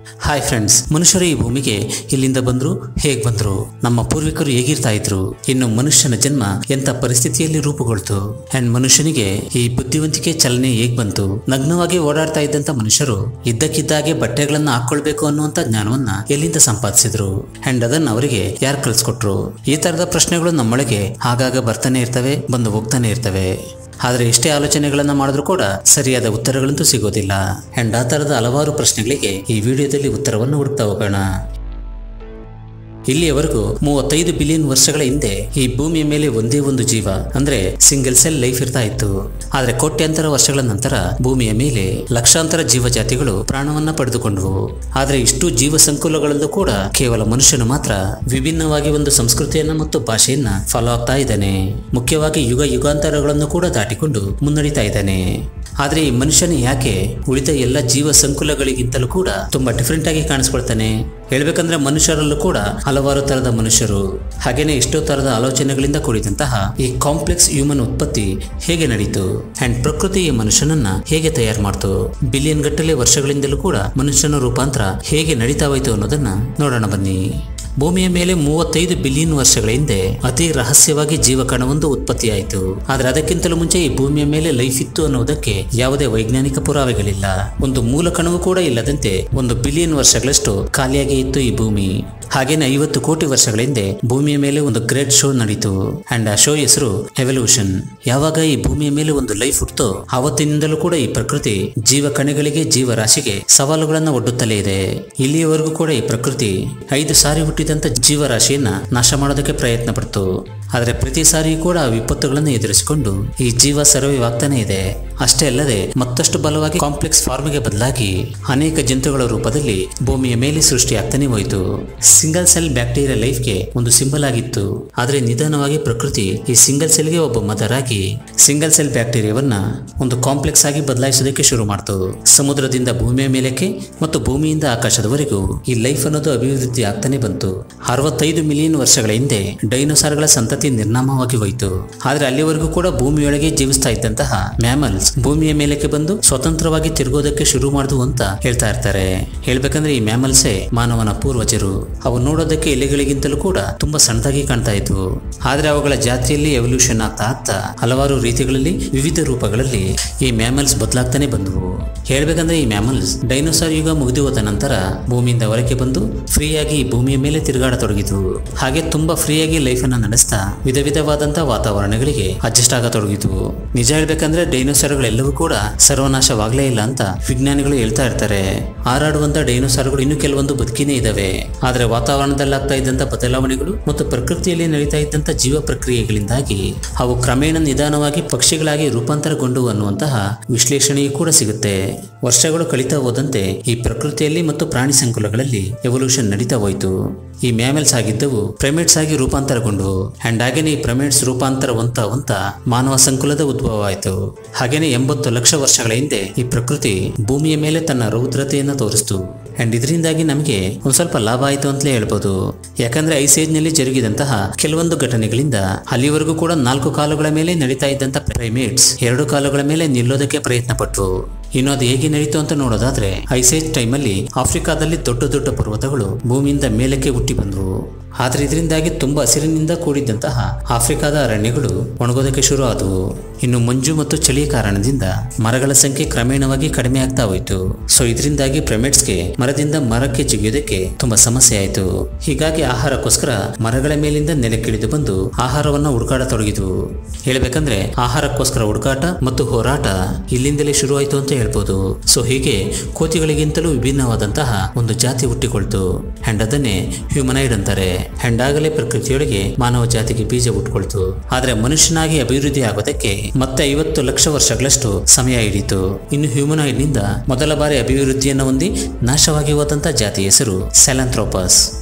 hi friends ಮನುಷ್ಯರು ಈ ಭೂಮಿಗೆ ಇಲ್ಲಿಂದ ಬಂದ್ರು ಹೇಗ್ ಬಂದ್ರು ನಮ್ಮ ಪೂರ್ವಿಕರು ಹೇಗಿರ್ತಾ ಇದ್ರು ಇನ್ನು ಮನುಷ್ಯನ ಜನ್ಮ ಎಂತ ಪರಿಸ್ಥಿತಿಯಲ್ಲಿ ರೂಪುಗೊಳ್ತು ಅಂಡ್ ಮನುಷ್ಯನಿಗೆ ಈ ಬುದ್ಧಿವಂತಿಕೆ ಚಲನೆ ಹೇಗ್ ಬಂತು ನಗ್ನವಾಗಿ ಓಡಾಡ್ತಾ ಇದ್ದಂತ ಮನುಷ್ಯರು ಇದ್ದಕ್ಕಿದ್ದಾಗೆ ಬಟ್ಟೆಗಳನ್ನ ಹಾಕೊಳ್ಬೇಕು ಅನ್ನುವಂತ ಜ್ಞಾನವನ್ನ ಎಲ್ಲಿಂದ ಸಂಪಾದಿಸಿದ್ರು ಅಂಡ್ ಅದನ್ನ ಅವರಿಗೆ ಯಾರು ಕಳ್ಸಿಕೊಟ್ರು ಈ ತರದ ಪ್ರಶ್ನೆಗಳು ನಮ್ಮೊಳಗೆ ಆಗಾಗ ಬರ್ತಾನೆ ಇರ್ತವೆ ಬಂದು ಹೋಗ್ತಾನೆ ಇರ್ತವೆ ಆದ್ರೆ ಎಷ್ಟೇ ಆಲೋಚನೆಗಳನ್ನ ಮಾಡಿದ್ರು ಕೂಡ ಸರಿಯಾದ ಉತ್ತರಗಳಂತೂ ಸಿಗೋದಿಲ್ಲ ಅಂಡ್ ಆ ತರದ ಹಲವಾರು ಪ್ರಶ್ನೆಗಳಿಗೆ ಈ ವಿಡಿಯೋದಲ್ಲಿ ಉತ್ತರವನ್ನು ಹುಡುಕ್ತಾ ಹೋಗೋಣ ಇಲ್ಲಿಯವರೆಗೂ ಮೂವತ್ತೈದು ಬಿಲಿಯನ್ ವರ್ಷಗಳ ಹಿಂದೆ ಈ ಭೂಮಿಯ ಮೇಲೆ ಒಂದೇ ಒಂದು ಜೀವ ಅಂದ್ರೆ ಸಿಂಗಲ್ ಸೆಲ್ ಲೈಫ್ ಇರ್ತಾ ಇತ್ತು ಆದ್ರೆ ಕೋಟ್ಯಾಂತರ ವರ್ಷಗಳ ನಂತರ ಭೂಮಿಯ ಮೇಲೆ ಲಕ್ಷಾಂತರ ಜೀವಜಾತಿಗಳು ಪ್ರಾಣವನ್ನ ಪಡೆದುಕೊಂಡವು ಆದ್ರೆ ಇಷ್ಟು ಜೀವ ಸಂಕುಲಗಳಲ್ಲೂ ಕೂಡ ಕೇವಲ ಮನುಷ್ಯನು ಮಾತ್ರ ವಿಭಿನ್ನವಾಗಿ ಒಂದು ಸಂಸ್ಕೃತಿಯನ್ನ ಮತ್ತು ಭಾಷೆಯನ್ನ ಫಾಲೋ ಆಗ್ತಾ ಇದ್ದಾನೆ ಮುಖ್ಯವಾಗಿ ಯುಗ ಯುಗಾಂತರಗಳನ್ನು ಕೂಡ ದಾಟಿಕೊಂಡು ಮುನ್ನಡೀತಾ ಇದ್ದಾನೆ ಆದ್ರೆ ಈ ಮನುಷ್ಯನೇ ಯಾಕೆ ಉಳಿದ ಎಲ್ಲ ಜೀವ ಸಂಕುಲಗಳಿಗಿಂತಲೂ ಕೂಡ ತುಂಬಾ ಡಿಫ್ರೆಂಟ್ ಆಗಿ ಕಾಣಿಸ್ಕೊಳ್ತಾನೆ ಹೇಳ್ಬೇಕಂದ್ರೆ ಮನುಷ್ಯರಲ್ಲೂ ಕೂಡ ಹಲವಾರು ತರದ ಮನುಷ್ಯರು ಹಾಗೇನೆ ಎಷ್ಟೋ ತರದ ಆಲೋಚನೆಗಳಿಂದ ಕೂಡಿದಂತಹ ಈ ಕಾಂಪ್ಲೆಕ್ಸ್ ಹ್ಯೂಮನ್ ಉತ್ಪತ್ತಿ ಹೇಗೆ ನಡೀತು ಅಂಡ್ ಪ್ರಕೃತಿ ಈ ಮನುಷ್ಯನನ್ನ ಹೇಗೆ ತಯಾರು ಮಾಡ್ತು ಬಿಲಿಯನ್ ಗಟ್ಟಲೆ ವರ್ಷಗಳಿಂದಲೂ ಕೂಡ ಮನುಷ್ಯನ ರೂಪಾಂತರ ಹೇಗೆ ನಡೀತಾ ಹೋಯ್ತು ಅನ್ನೋದನ್ನ ನೋಡೋಣ ಬನ್ನಿ ಭೂಮಿಯ ಮೇಲೆ ಮೂವತ್ತೈದು ಬಿಲಿಯನ್ ವರ್ಷಗಳ ಹಿಂದೆ ಅತಿ ರಹಸ್ಯವಾಗಿ ಜೀವಕಣವೊಂದು ಉತ್ಪತ್ತಿಯಾಯಿತು ಆದ್ರೆ ಅದಕ್ಕಿಂತಲೂ ಮುಂಚೆ ಈ ಭೂಮಿಯ ಮೇಲೆ ಲೈಫ್ ಇತ್ತು ಅನ್ನೋದಕ್ಕೆ ಯಾವುದೇ ವೈಜ್ಞಾನಿಕ ಪುರಾವೆಗಳಿಲ್ಲ ಒಂದು ಮೂಲ ಕಣವು ಕೂಡ ಇಲ್ಲದಂತೆ ಒಂದು ಬಿಲಿಯನ್ ವರ್ಷಗಳಷ್ಟು ಖಾಲಿಯಾಗಿ ಇತ್ತು ಈ ಭೂಮಿ ಹಾಗೇನೆ ಐವತ್ತು ಕೋಟಿ ವರ್ಷಗಳ ಹಿಂದೆ ಭೂಮಿಯ ಮೇಲೆ ಒಂದು ಗ್ರೇಟ್ ಶೋ ನಡೀತು ಅಂಡ್ ಆ ಶೋ ಹೆಸರು ಎವಲ್ಯೂಷನ್ ಯಾವಾಗ ಈ ಭೂಮಿಯ ಮೇಲೆ ಒಂದು ಲೈಫ್ ಹುಟ್ಟೋ ಆವತ್ತಿನಿಂದಲೂ ಕೂಡ ಈ ಪ್ರಕೃತಿ ಜೀವ ಕಣಗಳಿಗೆ ಜೀವರಾಶಿಗೆ ಸವಾಲುಗಳನ್ನ ಒಡ್ಡುತ್ತಲೇ ಇದೆ ಇಲ್ಲಿಯವರೆಗೂ ಕೂಡ ಈ ಪ್ರಕೃತಿ ಐದು ಸಾರಿ ಹುಟ್ಟಿದಂತ ಜೀವರಾಶಿಯನ್ನ ನಾಶ ಮಾಡೋದಕ್ಕೆ ಪ್ರಯತ್ನ ಪಡ್ತು ಆದರೆ ಪ್ರತಿ ಸಾರಿಯೂ ಕೂಡ ಆ ವಿಪತ್ತುಗಳನ್ನು ಎದುರಿಸಿಕೊಂಡು ಈ ಜೀವ ಸರ್ವೈವ್ ಆಗ್ತಾನೆ ಇದೆ ಅಷ್ಟೇ ಅಲ್ಲದೆ ಮತ್ತಷ್ಟು ಬಲವಾಗಿ ಕಾಂಪ್ಲೆಕ್ಸ್ ಫಾರ್ಮ್ಗೆ ಬದಲಾಗಿ ಅನೇಕ ಜಂತುಗಳ ರೂಪದಲ್ಲಿ ಭೂಮಿಯ ಮೇಲೆ ಸೃಷ್ಟಿಯಾಗ್ತಾನೆ ಹೋಯಿತು ಸಿಂಗಲ್ ಸೆಲ್ ಬ್ಯಾಕ್ಟೀರಿಯಾ ಲೈಫ್ಗೆ ಒಂದು ಸಿಂಬಲ್ ಆಗಿತ್ತು ಆದರೆ ನಿಧಾನವಾಗಿ ಪ್ರಕೃತಿ ಈ ಸಿಂಗಲ್ ಸೆಲ್ಗೆ ಒಬ್ಬ ಮದರ್ ಆಗಿ ಸಿಂಗಲ್ ಸೆಲ್ ಬ್ಯಾಕ್ಟೀರಿಯಾವನ್ನ ಒಂದು ಕಾಂಪ್ಲೆಕ್ಸ್ ಆಗಿ ಬದಲಾಯಿಸೋದಕ್ಕೆ ಶುರು ಮಾಡ್ತು ಸಮುದ್ರದಿಂದ ಭೂಮಿಯ ಮೇಲಕ್ಕೆ ಮತ್ತು ಭೂಮಿಯಿಂದ ಆಕಾಶದವರೆಗೂ ಈ ಲೈಫ್ ಅನ್ನೋದು ಅಭಿವೃದ್ಧಿ ಆಗ್ತಾನೆ ಬಂತು ಅರವತ್ತೈದು ಮಿಲಿಯನ್ ವರ್ಷಗಳ ಹಿಂದೆ ಡೈನೋಸಾರ್ಗಳ ಸಂತತಿ ನಿರ್ನಾಮವಾಗಿ ಹೋಯಿತು ಆದ್ರೆ ಅಲ್ಲಿವರೆಗೂ ಕೂಡ ಭೂಮಿಯೊಳಗೆ ಜೀವಿಸ್ತಾ ಇದ್ದಂತಹ ಮ್ಯಾಮಲ್ಸ್ ಭೂಮಿಯ ಮೇಲಕ್ಕೆ ಬಂದು ಸ್ವತಂತ್ರವಾಗಿ ತಿರುಗೋದಕ್ಕೆ ಶುರು ಮಾಡಿದ್ವು ಅಂತ ಹೇಳ್ತಾ ಇರ್ತಾರೆ ಹೇಳ್ಬೇಕಂದ್ರೆ ಈ ಮ್ಯಾಮಲ್ಸೇ ಮಾನವನ ಪೂರ್ವಜರು ಅವು ನೋಡೋದಕ್ಕೆ ಎಲೆಗಳಿಗಿಂತಲೂ ಕೂಡ ತುಂಬಾ ಸಣ್ಣದಾಗಿ ಕಾಣ್ತಾ ಇದ್ವು ಆದ್ರೆ ಅವುಗಳ ಜಾತಿಯಲ್ಲಿ ಎವಲ್ಯೂಷನ್ ಆಗ್ತಾ ಆಗ್ತಾ ಹಲವಾರು ರೀತಿಗಳಲ್ಲಿ ವಿವಿಧ ರೂಪಗಳಲ್ಲಿ ಈ ಮ್ಯಾಮಲ್ಸ್ ಬದಲಾಗ್ತಾನೆ ಬಂದವು ಹೇಳ್ಬೇಕಂದ್ರೆ ಈ ಮ್ಯಾಮಲ್ಸ್ ಡೈನೋಸಾರ್ ಯುಗ ಮುಗಿದು ಹೋದ ನಂತರ ಭೂಮಿಯಿಂದ ಹೊರಕ್ಕೆ ಬಂದು ಫ್ರೀಯಾಗಿ ಈ ಭೂಮಿಯ ಮೇಲೆ ತಿರುಗಾಡತೊಡಗಿದ್ವು ಹಾಗೆ ತುಂಬಾ ಫ್ರೀಯಾಗಿ ಲೈಫ್ ಅನ್ನ ನಡೆಸ್ತಾ ವಿಧ ವಿಧವಾದಂತಹ ವಾತಾವರಣಗಳಿಗೆ ಅಡ್ಜಸ್ಟ್ ಆಗತೊಡಗಿದ್ವು ನಿಜ ಹೇಳ್ಬೇಕಂದ್ರೆ ಡೈನೋಸಾರ್ಗಳೆಲ್ಲವೂ ಕೂಡ ಸರ್ವನಾಶವಾಗ್ಲೇ ಇಲ್ಲ ಅಂತ ವಿಜ್ಞಾನಿಗಳು ಹೇಳ್ತಾ ಇರ್ತಾರೆ ಹಾರಾಡುವಂತ ಡೈನೋಸಾರ್ಗಳು ಇನ್ನು ಕೆಲವೊಂದು ಬದುಕಿನೇ ಇದಾವೆ ಆದ್ರೆ ವಾತಾವರಣದಲ್ಲಿ ಆಗ್ತಾ ಇದ್ದಂತ ಬದಲಾವಣೆಗಳು ಮತ್ತು ಪ್ರಕೃತಿಯಲ್ಲಿ ನಡೀತಾ ಇದ್ದಂತ ಜೀವ ಪ್ರಕ್ರಿಯೆಗಳಿಂದಾಗಿ ಅವು ಕ್ರಮೇಣ ನಿಧಾನವಾಗಿ ಪಕ್ಷಿಗಳಾಗಿ ರೂಪಾಂತರಗೊಂಡು ಅನ್ನುವಂತಹ ವಿಶ್ಲೇಷಣೆಯೂ ಕೂಡ ಸಿಗುತ್ತೆ ವರ್ಷಗಳು ಕಳೀತಾ ಹೋದಂತೆ ಈ ಪ್ರಕೃತಿಯಲ್ಲಿ ಮತ್ತು ಪ್ರಾಣಿ ಸಂಕುಲಗಳಲ್ಲಿ ಎವಲ್ಯೂಷನ್ ನಡೀತಾ ಹೋಯಿತು ಈ ಮ್ಯಾಮೆಲ್ಸ್ ಆಗಿದ್ದವು ಪ್ರೈಮೇಟ್ಸ್ ಆಗಿ ರೂಪಾಂತರಗೊಂಡವು ಅಂಡ್ ಹಾಗೇನೆ ಈ ಪ್ರೈಮೇಟ್ಸ್ ರೂಪಾಂತರ ಹೊಂತ ಹೊಂತ ಮಾನವ ಸಂಕುಲದ ಉದ್ಭವ ಆಯಿತು ಹಾಗೇನೆ ಎಂಬತ್ತು ಲಕ್ಷ ವರ್ಷಗಳ ಹಿಂದೆ ಈ ಪ್ರಕೃತಿ ಭೂಮಿಯ ಮೇಲೆ ತನ್ನ ರೌದ್ರತೆಯನ್ನು ತೋರಿಸ್ತು ಅಂಡ್ ಇದರಿಂದಾಗಿ ನಮಗೆ ಒಂದ್ ಸ್ವಲ್ಪ ಲಾಭ ಆಯಿತು ಅಂತಲೇ ಹೇಳ್ಬೋದು ಯಾಕಂದ್ರೆ ಐಸ್ ಏಜ್ ನಲ್ಲಿ ಜರುಗಿದಂತಹ ಕೆಲವೊಂದು ಘಟನೆಗಳಿಂದ ಅಲ್ಲಿವರೆಗೂ ಕೂಡ ನಾಲ್ಕು ಕಾಲುಗಳ ಮೇಲೆ ನಡೀತಾ ಇದ್ದಂತ ಪ್ರೈಮೇಟ್ಸ್ ಎರಡು ಕಾಲುಗಳ ಮೇಲೆ ನಿಲ್ಲೋದಕ್ಕೆ ಪ್ರಯತ್ನ ಪಟ್ವು ಇನ್ನು ಅದು ಹೇಗೆ ನಡೀತು ಅಂತ ನೋಡೋದಾದ್ರೆ ಐಸೇಜ್ ಟೈಮಲ್ಲಿ ಆಫ್ರಿಕಾದಲ್ಲಿ ದೊಡ್ಡ ದೊಡ್ಡ ಪರ್ವತಗಳು ಭೂಮಿಯಿಂದ ಮೇಲಕ್ಕೆ ಹುಟ್ಟಿ ಬಂದವು ಆದ್ರೆ ಇದರಿಂದಾಗಿ ತುಂಬಾ ಹಸಿರಿನಿಂದ ಕೂಡಿದ್ದಂತಹ ಆಫ್ರಿಕಾದ ಅರಣ್ಯಗಳು ಒಣಗೋದಕ್ಕೆ ಶುರು ಆದವು ಇನ್ನು ಮಂಜು ಮತ್ತು ಚಳಿಯ ಕಾರಣದಿಂದ ಮರಗಳ ಸಂಖ್ಯೆ ಕ್ರಮೇಣವಾಗಿ ಕಡಿಮೆ ಆಗ್ತಾ ಹೋಯಿತು ಸೊ ಇದರಿಂದಾಗಿ ಪ್ರೈಮೇಟ್ಸ್ಗೆ ಮರದಿಂದ ಮರಕ್ಕೆ ಜಿಗಿಯೋದಕ್ಕೆ ತುಂಬಾ ಸಮಸ್ಯೆ ಆಯಿತು ಹೀಗಾಗಿ ಆಹಾರಕ್ಕೋಸ್ಕರ ಮರಗಳ ಮೇಲಿಂದ ನೆಲಕ್ಕಿಳಿದು ಬಂದು ಆಹಾರವನ್ನ ಹುಡುಕಾಡತೊಡಗಿದ್ವು ಹೇಳ್ಬೇಕಂದ್ರೆ ಆಹಾರಕ್ಕೋಸ್ಕರ ಹುಡುಕಾಟ ಮತ್ತು ಹೋರಾಟ ಇಲ್ಲಿಂದಲೇ ಶುರುವಾಯಿತು ಅಂತ ಹೇಳ್ಬೋದು ಸೊ ಹೀಗೆ ಕೋತಿಗಳಿಗಿಂತಲೂ ವಿಭಿನ್ನವಾದಂತಹ ಒಂದು ಜಾತಿ ಹುಟ್ಟಿಕೊಳ್ತು ಅಂಡ್ ಅದನ್ನೇ ಹ್ಯೂಮನೈಡ್ ಅಂತಾರೆ ಅಂಡ್ ಆಗಲೇ ಪ್ರಕೃತಿಯೊಳಗೆ ಮಾನವ ಜಾತಿಗೆ ಬೀಜ ಹುಟ್ಕೊಳ್ತು ಆದ್ರೆ ಮನುಷ್ಯನಾಗಿ ಅಭಿವೃದ್ಧಿ ಆಗೋದಕ್ಕೆ ಮತ್ತೆ ಐವತ್ತು ಲಕ್ಷ ವರ್ಷಗಳಷ್ಟು ಸಮಯ ಹಿಡಿತು ಇನ್ನು ಹ್ಯೂಮನಾಯ್ಡ್ ನಿಂದ ಮೊದಲ ಬಾರಿ ಅಭಿವೃದ್ಧಿಯನ್ನು ಹೊಂದಿ ನಾಶವಾಗಿ ಹೋದಂತ ಜಾತಿ ಹೆಸರು ಸೆಲಂಥ್ರೋಪಸ್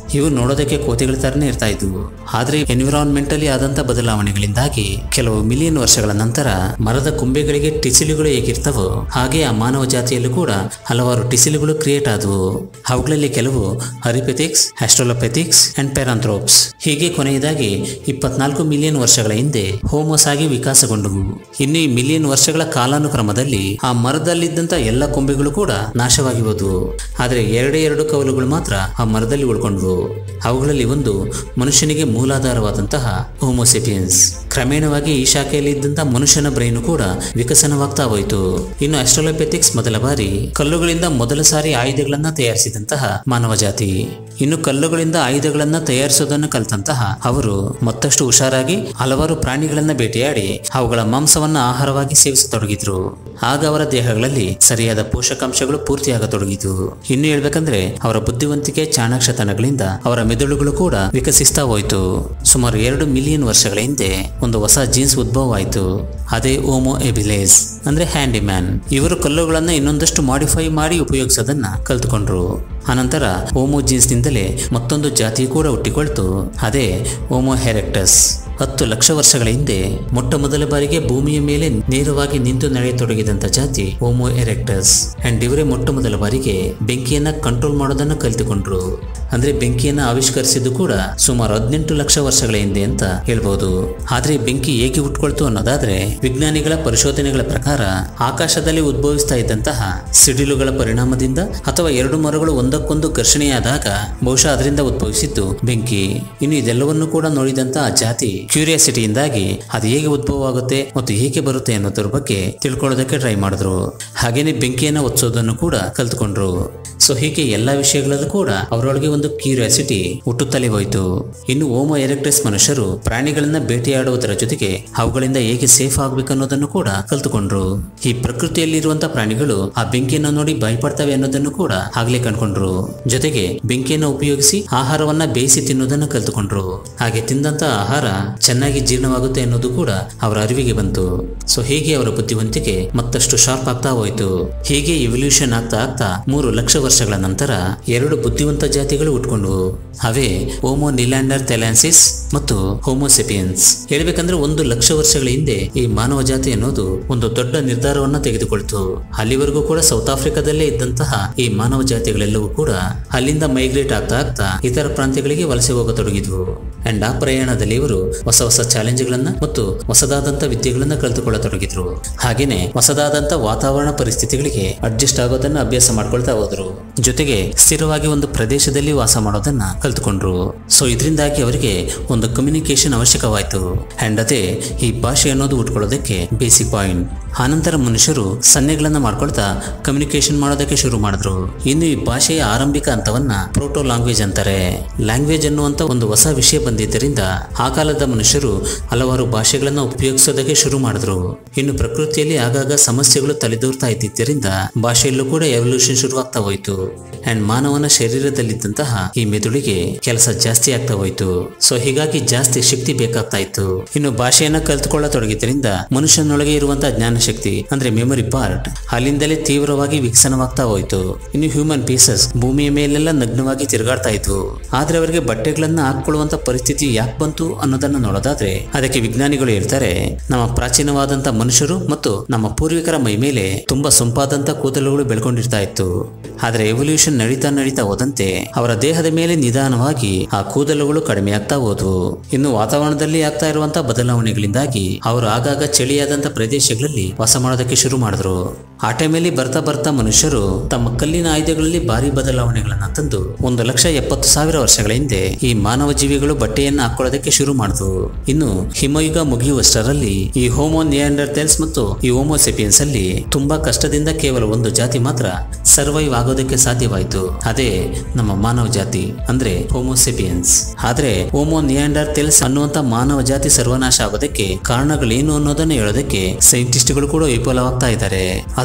ಇವು ನೋಡೋದಕ್ಕೆ ಕೋತಿಗಳ ತರನೇ ಇರ್ತಾ ಇದ್ವು ಆದ್ರೆ ಎನ್ವಿರಾನ್ಮೆಂಟಲಿ ಆದಂತ ಬದಲಾವಣೆಗಳಿಂದಾಗಿ ಕೆಲವು ಮಿಲಿಯನ್ ವರ್ಷಗಳ ನಂತರ ಮರದ ಕೊಂಬೆಗಳಿಗೆ ಟಿಸಿಲುಗಳು ಹೇಗಿರ್ತವೋ ಹಾಗೆ ಆ ಮಾನವ ಜಾತಿಯಲ್ಲೂ ಕೂಡ ಹಲವಾರು ಟಿಸಿಲುಗಳು ಕ್ರಿಯೇಟ್ ಆದವು ಅವುಗಳಲ್ಲಿ ಕೆಲವು ಹರಿಪೆಥಿಕ್ಸ್ ಆಸ್ಟ್ರೋಲೋಪೆಥಿಕ್ಸ್ ಅಂಡ್ ಪ್ಯಾರಾಂಥ್ರೋಪ್ಸ್ ಹೀಗೆ ಕೊನೆಯದಾಗಿ ಇಪ್ಪತ್ನಾಲ್ಕು ಮಿಲಿಯನ್ ವರ್ಷಗಳ ಹಿಂದೆ ಹೋಮೋಸ್ ಆಗಿ ವಿಕಾಸಗೊಂಡವು ಇನ್ನು ಈ ಮಿಲಿಯನ್ ವರ್ಷಗಳ ಕಾಲಾನುಕ್ರಮದಲ್ಲಿ ಆ ಮರದಲ್ಲಿದ್ದಂತ ಎಲ್ಲ ಕೊಂಬೆಗಳು ಕೂಡ ನಾಶವಾಗಿ ಹೋದವು ಆದರೆ ಎರಡೇ ಎರಡು ಕವಲುಗಳು ಮಾತ್ರ ಆ ಮರದಲ್ಲಿ ಉಳ್ಕೊಂಡ್ವು ಅವುಗಳಲ್ಲಿ ಒಂದು ಮನುಷ್ಯನಿಗೆ ಮೂಲಾಧಾರವಾದಂತಹ ಹೋಮೋಸೆಪಿಯನ್ಸ್ ಕ್ರಮೇಣವಾಗಿ ಈ ಶಾಖೆಯಲ್ಲಿ ಇದ್ದಂತಹ ಮನುಷ್ಯನ ಬ್ರೈನು ಕೂಡ ವಿಕಸನವಾಗ್ತಾ ಹೋಯಿತು ಇನ್ನು ಆಸ್ಟ್ರೋಲೋಪೆಥಿಕ್ಸ್ ಮೊದಲ ಬಾರಿ ಕಲ್ಲುಗಳಿಂದ ಮೊದಲ ಸಾರಿ ಆಯುಧಗಳನ್ನ ತಯಾರಿಸಿದಂತಹ ಮಾನವ ಜಾತಿ ಇನ್ನು ಕಲ್ಲುಗಳಿಂದ ಆಯುಧಗಳನ್ನ ತಯಾರಿಸೋದನ್ನು ಕಲಿತಂತಹ ಅವರು ಮತ್ತಷ್ಟು ಹುಷಾರಾಗಿ ಹಲವಾರು ಪ್ರಾಣಿಗಳನ್ನ ಬೇಟೆಯಾಡಿ ಅವುಗಳ ಮಾಂಸವನ್ನ ಆಹಾರವಾಗಿ ಸೇವಿಸತೊಡಗಿದ್ರು ಆಗ ಅವರ ದೇಹಗಳಲ್ಲಿ ಸರಿಯಾದ ಪೋಷಕಾಂಶಗಳು ಪೂರ್ತಿಯಾಗತೊಡಗಿತು ಇನ್ನು ಹೇಳ್ಬೇಕಂದ್ರೆ ಅವರ ಬುದ್ಧಿವಂತಿಕೆ ಚಾಣಾಕ್ಷತನಗಳಿಂದ ಅವರ ಮೆದುಳುಗಳು ಕೂಡ ವಿಕಸಿಸ್ತಾ ಹೋಯಿತು ಸುಮಾರು ಎರಡು ಮಿಲಿಯನ್ ವರ್ಷಗಳ ಹಿಂದೆ ಒಂದು ಹೊಸ ಜೀನ್ಸ್ ಉದ್ಭವವಾಯಿತು ಅದೇ ಓಮೋ ಎಬಿಲೇಸ್ ಅಂದ್ರೆ ಹ್ಯಾಂಡಿಮ್ಯಾನ್ ಇವರು ಕಲ್ಲುಗಳನ್ನ ಇನ್ನೊಂದಷ್ಟು ಮಾಡಿಫೈ ಮಾಡಿ ಉಪಯೋಗಿಸೋದನ್ನ ಕಲ್ತುಕೊಂಡ್ರು ಅನಂತರ ಓಮೋ ಜೀನ್ಸ್ನಿಂದಲೇ ಮತ್ತೊಂದು ಜಾತಿ ಕೂಡ ಹುಟ್ಟಿಕೊಳ್ತು ಅದೇ ಓಮೋ ಹೆರೆಕ್ಟಸ್ ಹತ್ತು ಲಕ್ಷ ವರ್ಷಗಳ ಹಿಂದೆ ಮೊಟ್ಟ ಮೊದಲ ಬಾರಿಗೆ ಭೂಮಿಯ ಮೇಲೆ ನೇರವಾಗಿ ನಿಂತು ನಡೆಯತೊಡಗಿದಂತ ಜಾತಿ ಹೋಮೋ ಎರೆಕ್ಟಸ್ ಅಂಡ್ ಇವರೇ ಮೊಟ್ಟ ಮೊದಲ ಬಾರಿಗೆ ಬೆಂಕಿಯನ್ನ ಕಂಟ್ರೋಲ್ ಮಾಡೋದನ್ನ ಕಲಿತುಕೊಂಡ್ರು ಅಂದ್ರೆ ಬೆಂಕಿಯನ್ನ ಆವಿಷ್ಕರಿಸಿದ್ದು ಕೂಡ ಸುಮಾರು ಹದಿನೆಂಟು ಲಕ್ಷ ವರ್ಷಗಳ ಹಿಂದೆ ಅಂತ ಹೇಳ್ಬೋದು ಆದ್ರೆ ಬೆಂಕಿ ಏಕೆ ಹುಟ್ಕೊಳ್ತು ಅನ್ನೋದಾದ್ರೆ ವಿಜ್ಞಾನಿಗಳ ಪರಿಶೋಧನೆಗಳ ಪ್ರಕಾರ ಆಕಾಶದಲ್ಲಿ ಉದ್ಭವಿಸ್ತಾ ಇದ್ದಂತಹ ಸಿಡಿಲುಗಳ ಪರಿಣಾಮದಿಂದ ಅಥವಾ ಎರಡು ಮರಗಳು ಒಂದಕ್ಕೊಂದು ಘರ್ಷಣೆಯಾದಾಗ ಬಹುಶಃ ಅದರಿಂದ ಉದ್ಭವಿಸಿದ್ದು ಬೆಂಕಿ ಇನ್ನು ಇದೆಲ್ಲವನ್ನು ಕೂಡ ನೋಡಿದಂತ ಆ ಜಾತಿ ಕ್ಯೂರಿಯಾಸಿಟಿಯಿಂದಾಗಿ ಅದು ಹೇಗೆ ಉದ್ಭವ ಆಗುತ್ತೆ ಮತ್ತು ಹೇಗೆ ಬರುತ್ತೆ ಅನ್ನೋದ್ರ ಬಗ್ಗೆ ತಿಳ್ಕೊಳ್ಳೋದಕ್ಕೆ ಟ್ರೈ ಮಾಡಿದ್ರು ಹಾಗೇನೆ ಬೆಂಕಿಯನ್ನ ಒತ್ಸೋದನ್ನು ಕೂಡ ಕಲ್ತ್ಕೊಂಡ್ರು ಸೊ ಹೀಗೆ ಎಲ್ಲಾ ವಿಷಯಗಳಲ್ಲೂ ಕೂಡ ಅವರೊಳಗೆ ಒಂದು ಕ್ಯೂರಿಯಾಸಿಟಿ ಹುಟ್ಟುತ್ತಲೇ ಹೋಯಿತು ಇನ್ನು ಓಮೋ ಎರೆಕ್ಟಸ್ ಮನುಷ್ಯರು ಪ್ರಾಣಿಗಳನ್ನ ಬೇಟೆಯಾಡುವುದರ ಜೊತೆಗೆ ಅವುಗಳಿಂದ ಹೇಗೆ ಸೇಫ್ ಆಗ್ಬೇಕು ಅನ್ನೋದನ್ನು ಕೂಡ ಕಲ್ತುಕೊಂಡ್ರು ಈ ಪ್ರಕೃತಿಯಲ್ಲಿರುವಂತಹ ಪ್ರಾಣಿಗಳು ಆ ಬೆಂಕಿಯನ್ನು ನೋಡಿ ಭಯಪಡ್ತವೆ ಅನ್ನೋದನ್ನು ಕೂಡ ಆಗ್ಲೇ ಕಂಡ್ಕೊಂಡ್ರು ಜೊತೆಗೆ ಬೆಂಕಿಯನ್ನು ಉಪಯೋಗಿಸಿ ಆಹಾರವನ್ನ ಬೇಯಿಸಿ ತಿನ್ನೋದನ್ನ ಕಲ್ತುಕೊಂಡ್ರು ಹಾಗೆ ತಿಂದಂತ ಆಹಾರ ಚೆನ್ನಾಗಿ ಜೀರ್ಣವಾಗುತ್ತೆ ಅನ್ನೋದು ಕೂಡ ಅವರ ಅರಿವಿಗೆ ಬಂತು ಸೊ ಹೀಗೆ ಅವರ ಬುದ್ಧಿವಂತಿಕೆ ಮತ್ತಷ್ಟು ಶಾರ್ಪ್ ಆಗ್ತಾ ಹೋಯಿತು ಹೀಗೆ ಇವಲ್ಯೂಷನ್ ಆಗ್ತಾ ಆಗ್ತಾ ಮೂರು ಲಕ್ಷ ವರ್ಷಗಳ ನಂತರ ಎರಡು ಬುದ್ಧಿವಂತ ಜಾತಿಗಳು ಹುಟ್ಕೊಂಡ್ವು ಅವೇ ಹೋಮೋ ನಿಲ್ಯಾಂಡರ್ ಥೆಲಾನ್ಸಿಸ್ ಮತ್ತು ಹೋಮೋಸೆಪಿಯನ್ಸ್ ಹೇಳ್ಬೇಕಂದ್ರೆ ಒಂದು ಲಕ್ಷ ವರ್ಷಗಳ ಹಿಂದೆ ಈ ಮಾನವ ಜಾತಿ ಅನ್ನೋದು ಒಂದು ದೊಡ್ಡ ನಿರ್ಧಾರವನ್ನ ತೆಗೆದುಕೊಳ್ತು ಅಲ್ಲಿವರೆಗೂ ಕೂಡ ಸೌತ್ ಆಫ್ರಿಕಾದಲ್ಲೇ ಇದ್ದಂತಹ ಈ ಮಾನವ ಜಾತಿಗಳೆಲ್ಲವೂ ಕೂಡ ಅಲ್ಲಿಂದ ಮೈಗ್ರೇಟ್ ಆಗ್ತಾ ಆಗ್ತಾ ಇತರ ಪ್ರಾಂತ್ಯಗಳಿಗೆ ವಲಸೆ ಹೋಗತೊಡಗಿದ್ವು ಅಂಡ್ ಆ ಪ್ರಯಾಣದಲ್ಲಿ ಇವರು ಹೊಸ ಹೊಸ ಚಾಲೆಂಜ್ಗಳನ್ನ ಮತ್ತು ಹೊಸದಾದಂತ ವಿದ್ಯೆಗಳನ್ನ ಕಲಿತುಕೊಳ್ಳತೊಡಗಿದ್ರು ಹಾಗೇನೆ ಹೊಸದಾದಂತ ವಾತಾವರಣ ಪರಿಸ್ಥಿತಿಗಳಿಗೆ ಅಡ್ಜಸ್ಟ್ ಆಗೋದನ್ನ ಅಭ್ಯಾಸ ಮಾಡ್ಕೊಳ್ತಾ ಹೋದ್ರು ಜೊತೆಗೆ ಸ್ಥಿರವಾಗಿ ಒಂದು ಪ್ರದೇಶದಲ್ಲಿ ವಾಸ ಮಾಡೋದನ್ನ ಕಲ್ತುಕೊಂಡ್ರು ಸೊ ಇದರಿಂದಾಗಿ ಅವರಿಗೆ ಒಂದು ಕಮ್ಯುನಿಕೇಶನ್ ಅವಶ್ಯಕವಾಯಿತು ಅಂಡ್ ಅದೇ ಈ ಭಾಷೆ ಅನ್ನೋದು ಉಟ್ಕೊಳ್ಳೋದಕ್ಕೆ ಬೇಸಿಕ್ ಪಾಯಿಂಟ್ ಆನಂತರ ಮನುಷ್ಯರು ಸನ್ನೆಗಳನ್ನ ಮಾಡ್ಕೊಳ್ತಾ ಕಮ್ಯುನಿಕೇಶನ್ ಮಾಡೋದಕ್ಕೆ ಶುರು ಮಾಡಿದ್ರು ಇನ್ನು ಈ ಭಾಷೆಯ ಆರಂಭಿಕ ಹಂತವನ್ನ ಪ್ರೋಟೋ ಲ್ಯಾಂಗ್ವೇಜ್ ಅಂತಾರೆ ಲ್ಯಾಂಗ್ವೇಜ್ ಅನ್ನುವಂತ ಒಂದು ಹೊಸ ವಿಷಯ ಬಂದಿದ್ದರಿಂದ ಆ ಕಾಲದ ಮನುಷ್ಯರು ಹಲವಾರು ಭಾಷೆಗಳನ್ನ ಉಪಯೋಗಿಸೋದಕ್ಕೆ ಶುರು ಮಾಡಿದ್ರು ಇನ್ನು ಪ್ರಕೃತಿಯಲ್ಲಿ ಆಗಾಗ ಸಮಸ್ಯೆಗಳು ತಲೆದೂರ್ತಾ ಇದ್ದಿದ್ದರಿಂದ ಭಾಷೆಯಲ್ಲೂ ಕೂಡ ಎವಲ್ಯೂಷನ್ ಶುರುವಾಗ್ತಾ ಹೋಯಿತು ಅಂಡ್ ಮಾನವನ ಶರೀರದಲ್ಲಿದ್ದಂತಹ ಈ ಮೆದುಳಿಗೆ ಕೆಲಸ ಜಾಸ್ತಿ ಆಗ್ತಾ ಹೋಯಿತು ಸೊ ಹೀಗಾಗಿ ಜಾಸ್ತಿ ಶಕ್ತಿ ಬೇಕಾಗ್ತಾ ಇತ್ತು ಇನ್ನು ಭಾಷೆಯನ್ನ ಕಲ್ತುಕೊಳ್ಳತೊಡಗಿದ್ದರಿಂದ ಮನುಷ್ಯನೊಳಗೆ ಇರುವಂತಹ ಜ್ಞಾನಶಕ್ತಿ ಅಂದ್ರೆ ಮೆಮೊರಿ ಪಾರ್ಟ್ ಅಲ್ಲಿಂದಲೇ ತೀವ್ರವಾಗಿ ವಿಕಸನವಾಗ್ತಾ ಹೋಯಿತು ಇನ್ನು ಹ್ಯೂಮನ್ ಪೀಸಸ್ ಭೂಮಿಯ ಮೇಲೆಲ್ಲ ನಗ್ನವಾಗಿ ತಿರುಗಾಡ್ತಾ ಇದ್ವು ಆದ್ರೆ ಅವರಿಗೆ ಬಟ್ಟೆಗಳನ್ನ ಹಾಕೊಳ್ಳುವಂತ ಪರಿಸ್ಥಿತಿ ಯಾಕೆ ಬಂತು ಅನ್ನೋದನ್ನ ನೋಡೋದಾದ್ರೆ ಅದಕ್ಕೆ ವಿಜ್ಞಾನಿಗಳು ಹೇಳ್ತಾರೆ ನಮ್ಮ ಪ್ರಾಚೀನವಾದಂತ ಮನುಷ್ಯರು ಮತ್ತು ನಮ್ಮ ಪೂರ್ವಿಕರ ಮೈ ಮೇಲೆ ತುಂಬಾ ಸೊಂಪಾದಂತ ಕೂದಲುಗಳು ಬೆಳ್ಕೊಂಡಿರ್ತಾ ಇತ್ತು ಆದ್ರೆ ಎವಲ್ಯೂಷನ್ ನಡೀತಾ ನಡೀತಾ ಹೋದಂತೆ ಅವರ ದೇಹದ ಮೇಲೆ ನಿಧಾನವಾಗಿ ಆ ಕೂದಲುಗಳು ಕಡಿಮೆ ಆಗ್ತಾ ಹೋದ್ವು ಇನ್ನು ವಾತಾವರಣದಲ್ಲಿ ಆಗ್ತಾ ಇರುವಂತಹ ಬದಲಾವಣೆಗಳಿಂದಾಗಿ ಅವರು ಆಗಾಗ ಚಳಿಯಾದಂತ ಪ್ರದೇಶಗಳಲ್ಲಿ ವಾಸ ಮಾಡೋದಕ್ಕೆ ಶುರು ಮಾಡಿದ್ರು ಆ ಟೈಮಲ್ಲಿ ಬರ್ತಾ ಬರ್ತಾ ಮನುಷ್ಯರು ತಮ್ಮ ಕಲ್ಲಿನ ಆಯುಧಗಳಲ್ಲಿ ಭಾರಿ ಬದಲಾವಣೆಗಳನ್ನ ತಂದು ಒಂದು ಲಕ್ಷ ಎಪ್ಪತ್ತು ಸಾವಿರ ವರ್ಷಗಳ ಹಿಂದೆ ಈ ಮಾನವ ಜೀವಿಗಳು ಬಟ್ಟೆಯನ್ನ ಹಾಕೊಳ್ಳೋದಕ್ಕೆ ಶುರು ಮಾಡಿದ್ವು ಇನ್ನು ಹಿಮಯುಗ ಮುಗಿಯುವಷ್ಟರಲ್ಲಿ ಈ ಹೋಮೋ ನಿಯಾಂಡರ್ಟೆಲ್ಸ್ ಮತ್ತು ಈ ಹೋಮೋಸೆಪಿಯನ್ಸ್ ಅಲ್ಲಿ ತುಂಬಾ ಕಷ್ಟದಿಂದ ಕೇವಲ ಒಂದು ಜಾತಿ ಮಾತ್ರ ಸರ್ವೈವ್ ಆಗೋದಕ್ಕೆ ಸಾಧ್ಯವಾಯಿತು ಅದೇ ನಮ್ಮ ಮಾನವ ಜಾತಿ ಅಂದ್ರೆ ಹೋಮೋಸೆಪಿಯನ್ಸ್ ಆದ್ರೆ ಹೋಮೋ ನಿಯಾಂಡರ್ಟೆಲ್ಸ್ ಅನ್ನುವಂತ ಮಾನವ ಜಾತಿ ಸರ್ವನಾಶ ಆಗೋದಕ್ಕೆ ಕಾರಣಗಳೇನು ಅನ್ನೋದನ್ನ ಹೇಳೋದಕ್ಕೆ ಸೈಂಟಿಸ್ಟ್ಗಳು ಕೂಡ ವಿಫಲವಾಗ್ತಾ ಇದ್ದಾರೆ ಅದ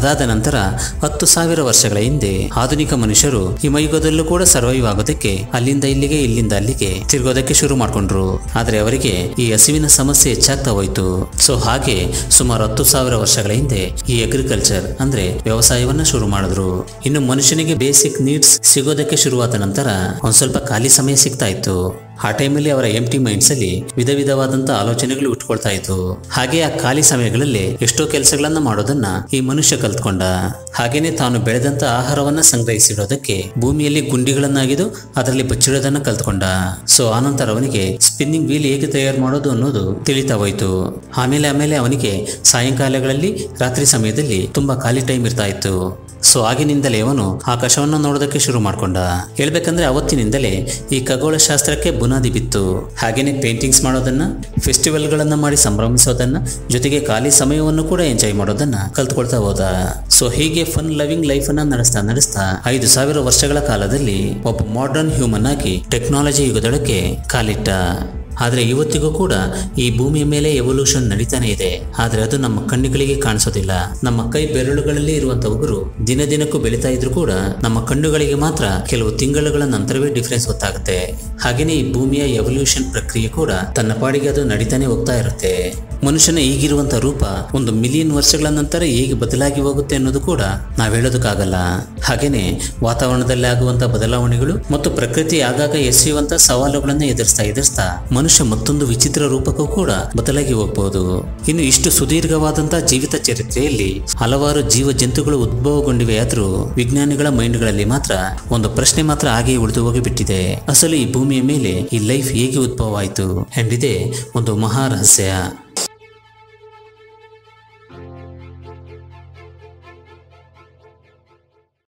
ಅದಾದ ನಂತರ ಹತ್ತು ಸಾವಿರ ವರ್ಷಗಳ ಹಿಂದೆ ಆಧುನಿಕ ಮನುಷ್ಯರು ಹಿಮಯುಗದಲ್ಲೂ ಕೂಡ ಸರ್ವೈವ್ ಆಗೋದಕ್ಕೆ ಅಲ್ಲಿಂದ ಇಲ್ಲಿಗೆ ಇಲ್ಲಿಂದ ಅಲ್ಲಿಗೆ ತಿರುಗೋದಕ್ಕೆ ಶುರು ಮಾಡ್ಕೊಂಡ್ರು ಆದ್ರೆ ಅವರಿಗೆ ಈ ಹಸಿವಿನ ಸಮಸ್ಯೆ ಹೆಚ್ಚಾಗ್ತಾ ಹೋಯ್ತು ಸೊ ಹಾಗೆ ಸುಮಾರು ಹತ್ತು ಸಾವಿರ ವರ್ಷಗಳ ಹಿಂದೆ ಈ ಅಗ್ರಿಕಲ್ಚರ್ ಅಂದ್ರೆ ವ್ಯವಸಾಯವನ್ನ ಶುರು ಮಾಡಿದ್ರು ಇನ್ನು ಮನುಷ್ಯನಿಗೆ ಬೇಸಿಕ್ ನೀಡ್ಸ್ ಸಿಗೋದಕ್ಕೆ ಶುರುವಾದ ನಂತರ ಒಂದ್ ಸ್ವಲ್ಪ ಖಾಲಿ ಸಮಯ ಸಿಗ್ತಾ ಇತ್ತು ಆ ಟೈಮಲ್ಲಿ ಅವರ ಎಂಟಿ ಮೈಂಡ್ಸ್ ಅಲ್ಲಿ ವಿಧ ವಿಧವಾದಂತ ಆಲೋಚನೆಗಳು ಉಟ್ಕೊಳ್ತಾ ಇತ್ತು ಹಾಗೆ ಆ ಖಾಲಿ ಸಮಯಗಳಲ್ಲಿ ಎಷ್ಟೋ ಕೆಲಸಗಳನ್ನ ಮಾಡೋದನ್ನ ಈ ಮನುಷ್ಯ ಕಲ್ತ್ಕೊಂಡ ಹಾಗೇನೆ ತಾನು ಬೆಳೆದಂತ ಆಹಾರವನ್ನ ಸಂಗ್ರಹಿಸಿಡೋದಕ್ಕೆ ಭೂಮಿಯಲ್ಲಿ ಗುಂಡಿಗಳನ್ನಾಗಿದ್ದು ಅದರಲ್ಲಿ ಬಚ್ಚಿಡೋದನ್ನ ಕಲ್ತ್ಕೊಂಡ ಸೊ ಆನಂತರ ಅವನಿಗೆ ಸ್ಪಿನ್ನಿಂಗ್ ವೀಲ್ ಹೇಗೆ ತಯಾರು ಮಾಡೋದು ಅನ್ನೋದು ತಿಳಿತಾ ಹೋಯ್ತು ಆಮೇಲೆ ಆಮೇಲೆ ಅವನಿಗೆ ಸಾಯಂಕಾಲಗಳಲ್ಲಿ ರಾತ್ರಿ ಸಮಯದಲ್ಲಿ ತುಂಬಾ ಖಾಲಿ ಟೈಮ್ ಇರ್ತಾ ಇತ್ತು ಸೊ ಆಗಿನಿಂದಲೇ ಅವನು ಆಕಾಶವನ್ನು ನೋಡೋದಕ್ಕೆ ಶುರು ಮಾಡ್ಕೊಂಡ ಹೇಳ್ಬೇಕಂದ್ರೆ ಅವತ್ತಿನಿಂದಲೇ ಈ ಖಗೋಳಶಾಸ್ತ್ರಕ್ಕೆ ಬುನಾದಿ ಬಿತ್ತು ಹಾಗೇನೆ ಪೇಂಟಿಂಗ್ಸ್ ಮಾಡೋದನ್ನ ಫೆಸ್ಟಿವಲ್ಗಳನ್ನ ಮಾಡಿ ಸಂಭ್ರಮಿಸೋದನ್ನ ಜೊತೆಗೆ ಖಾಲಿ ಸಮಯವನ್ನು ಕೂಡ ಎಂಜಾಯ್ ಮಾಡೋದನ್ನ ಕಲ್ತ್ಕೊಳ್ತಾ ಹೋದ ಸೊ ಹೀಗೆ ಫನ್ ಲವಿಂಗ್ ಲೈಫ್ ಅನ್ನ ನಡೆಸ್ತಾ ನಡೆಸ್ತಾ ಐದು ಸಾವಿರ ವರ್ಷಗಳ ಕಾಲದಲ್ಲಿ ಒಬ್ಬ ಮಾಡರ್ನ್ ಹ್ಯೂಮನ್ ಆಗಿ ಟೆಕ್ನಾಲಜಿ ಯುಗದೊಳಕ್ಕೆ ಕಾಲಿಟ್ಟ ಆದರೆ ಇವತ್ತಿಗೂ ಕೂಡ ಈ ಭೂಮಿಯ ಮೇಲೆ ಎವಲ್ಯೂಷನ್ ನಡೀತಾನೆ ಇದೆ ಆದರೆ ಅದು ನಮ್ಮ ಕಣ್ಣುಗಳಿಗೆ ಕಾಣಿಸೋದಿಲ್ಲ ನಮ್ಮ ಕೈ ಬೆರಳುಗಳಲ್ಲಿ ಇರುವಂತ ಉಗುರು ದಿನ ದಿನಕ್ಕೂ ಬೆಳೀತಾ ಇದ್ರು ಕೂಡ ನಮ್ಮ ಕಣ್ಣುಗಳಿಗೆ ಮಾತ್ರ ಕೆಲವು ತಿಂಗಳುಗಳ ನಂತರವೇ ಡಿಫ್ರೆನ್ಸ್ ಗೊತ್ತಾಗುತ್ತೆ ಹಾಗೇನೆ ಈ ಭೂಮಿಯ ಎವಲ್ಯೂಷನ್ ಪ್ರಕ್ರಿಯೆ ಕೂಡ ತನ್ನ ಪಾಡಿಗೆ ಅದು ನಡೀತಾನೆ ಹೋಗ್ತಾ ಇರುತ್ತೆ ಮನುಷ್ಯನ ಈಗಿರುವಂತ ರೂಪ ಒಂದು ಮಿಲಿಯನ್ ವರ್ಷಗಳ ನಂತರ ಹೇಗೆ ಬದಲಾಗಿ ಹೋಗುತ್ತೆ ಅನ್ನೋದು ಕೂಡ ನಾವ್ ಹೇಳೋದಕ್ಕಾಗಲ್ಲ ಹಾಗೇನೆ ವಾತಾವರಣದಲ್ಲಿ ಆಗುವಂತ ಬದಲಾವಣೆಗಳು ಮತ್ತು ಪ್ರಕೃತಿ ಆಗಾಗ ಎಸೆಯುವಂತ ಸವಾಲುಗಳನ್ನ ಎದುರಿಸ್ತಾ ಎದುರಿಸ್ತಾ ಮನುಷ್ಯ ಮತ್ತೊಂದು ವಿಚಿತ್ರ ರೂಪಕ್ಕೂ ಕೂಡ ಬದಲಾಗಿ ಹೋಗ್ಬಹುದು ಇನ್ನು ಇಷ್ಟು ಸುದೀರ್ಘವಾದಂತಹ ಜೀವಿತ ಚರಿತ್ರೆಯಲ್ಲಿ ಹಲವಾರು ಜೀವ ಜಂತುಗಳು ಉದ್ಭವಗೊಂಡಿವೆಯಾದ್ರೂ ವಿಜ್ಞಾನಿಗಳ ಮೈಂಡ್ಗಳಲ್ಲಿ ಮಾತ್ರ ಒಂದು ಪ್ರಶ್ನೆ ಮಾತ್ರ ಹಾಗೆ ಉಳಿದು ಹೋಗಿಬಿಟ್ಟಿದೆ ಅಸಲು ಈ ಭೂಮಿಯ ಮೇಲೆ ಈ ಲೈಫ್ ಹೇಗೆ ಉದ್ಭವ ಆಯಿತು ಎಂದಿದೆ ಒಂದು ಮಹಾ ರಹಸ್ಯ